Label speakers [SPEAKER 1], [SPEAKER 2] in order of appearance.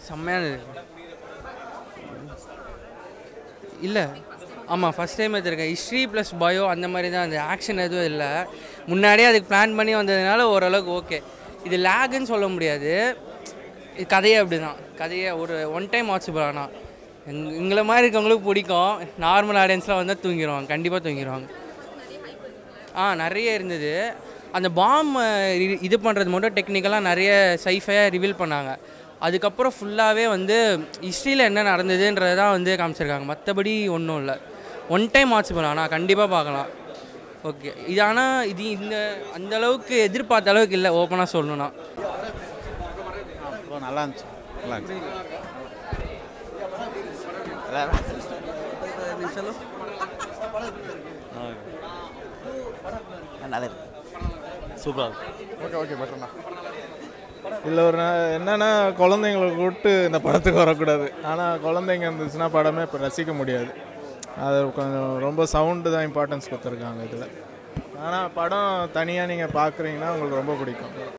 [SPEAKER 1] செம்மையானது இல்லை ஆமாம் first time எடுத்திருக்கேன் ஹிஸ்ட்ரி ப்ளஸ் பயோ அந்த மாதிரி தான் அந்த ஆக்ஷன் எதுவும் இல்லை முன்னாடியே அதுக்கு பிளான் பண்ணி வந்ததுனால ஓரளவுக்கு ஓகே இது லேகுன்னு சொல்ல முடியாது இது கதையே அப்படி தான் கதையே ஒரு ஒன் டைம் வாட்சபிள் ஆனால் எங் எங்களை மாதிரி இருக்கவங்களுக்கு பிடிக்கும் நார்மல் ஆடியன்ஸ்லாம் வந்தால் தூங்கிடுவாங்க கண்டிப்பாக தூங்கிடுவாங்க ஆ நிறைய இருந்தது அந்த பாம் இது பண்ணுறது மட்டும் டெக்னிக்கலாக நிறைய சைஃபையாக ரிவீல் பண்ணாங்க அதுக்கப்புறம் ஃபுல்லாகவே வந்து ஹிஸ்ட்ரியில் என்ன நடந்ததுன்றது தான் வந்து காமிச்சிருக்காங்க மற்றபடி ஒன்றும் இல்லை ஒன் டைம் வாட்சபிள் ஆனால் கண்டிப்பாக பார்க்கலாம் ஓகே இது ஆனால் இது இந்த அந்த அளவுக்கு எதிர்பார்த்த அளவுக்கு இல்லை ஓப்பனாக சொல்லணும்னா
[SPEAKER 2] ப்ரோ நல்லா இருந்துச்சு நல்லா இருந்துச்சு நல்லா இருக்கு சூப்பராக இருக்கு
[SPEAKER 3] ஓகே ஓகே பெட்டர்ண்ணா இதில் ஒரு ந- என்னன்னா குழந்தைங்களை கூப்பிட்டு இந்த படத்துக்கு வரக்கூடாது ஆனால் குழந்தைங்க இருந்துச்சுன்னா படமே இப்போ ரசிக்க முடியாது அது கொஞ்சம் ரொம்ப சவுண்டு தான் இம்பார்ட்டன்ஸ் கொடுத்துருக்காங்க இதில் ஆனால் படம் தனியாக நீங்கள் பார்க்குறீங்கன்னா உங்களுக்கு ரொம்ப பிடிக்கும்